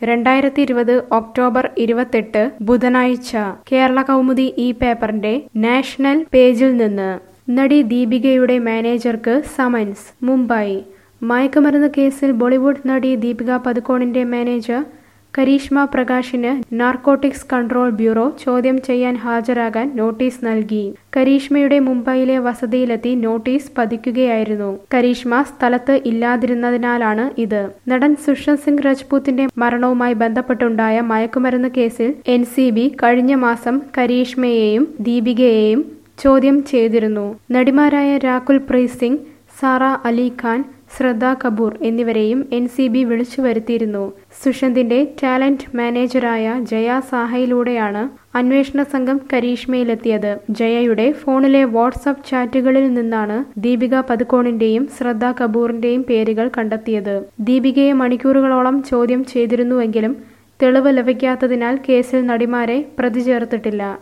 രണ്ടായിരത്തി ഇരുപത് ഒക്ടോബർ ഇരുപത്തെട്ട് ബുധനാഴ്ച കേരള കൗമുദി ഈ പേപ്പറിന്റെ നാഷണൽ പേജിൽ നിന്ന് നടി ദീപികയുടെ മാനേജർക്ക് സമൻസ് മുംബൈ മയക്കുമരുന്ന് കേസിൽ ബോളിവുഡ് നടി ദീപിക പതുക്കോണിന്റെ മാനേജർ കരീഷ്മ പ്രകാശിന് നാർക്കോട്ടിക്സ് കൺട്രോൾ ബ്യൂറോ ചോദ്യം ചെയ്യാൻ ഹാജരാകാൻ നോട്ടീസ് നൽകി കരീഷ്മയുടെ മുംബൈയിലെ വസതിയിലെത്തി നോട്ടീസ് പതിക്കുകയായിരുന്നു കരീഷ്മ സ്ഥലത്ത് ഇല്ലാതിരുന്നതിനാലാണ് ഇത് നടൻ സുഷന്ത് സിംഗ് രജ്പൂത്തിന്റെ മരണവുമായി ബന്ധപ്പെട്ടുണ്ടായ മയക്കുമരുന്ന് കേസിൽ എൻ കഴിഞ്ഞ മാസം കരീഷ്മയെയും ദീപികയെയും ചോദ്യം ചെയ്തിരുന്നു നടിമാരായ രാകുൽ പ്രീത് സിംഗ് സാറ അലി ഖാൻ ശ്രദ്ധ കപൂർ എന്നിവരെയും എൻ സി ബി വിളിച്ചു വരുത്തിയിരുന്നു സുഷന്തിന്റെ ടാലന്റ് മാനേജറായ ജയ സാഹയിലൂടെയാണ് അന്വേഷണ സംഘം കരീഷ്മയിലെത്തിയത് ജയയുടെ ഫോണിലെ വാട്സപ്പ് ചാറ്റുകളിൽ നിന്നാണ് ദീപിക പതുക്കോണിന്റെയും ശ്രദ്ധ കപൂറിന്റെയും പേരുകൾ കണ്ടെത്തിയത് ദീപികയെ മണിക്കൂറുകളോളം ചോദ്യം ചെയ്തിരുന്നുവെങ്കിലും തെളിവ് ലഭിക്കാത്തതിനാൽ കേസിൽ നടിമാരെ പ്രതി ചേർത്തിട്ടില്ല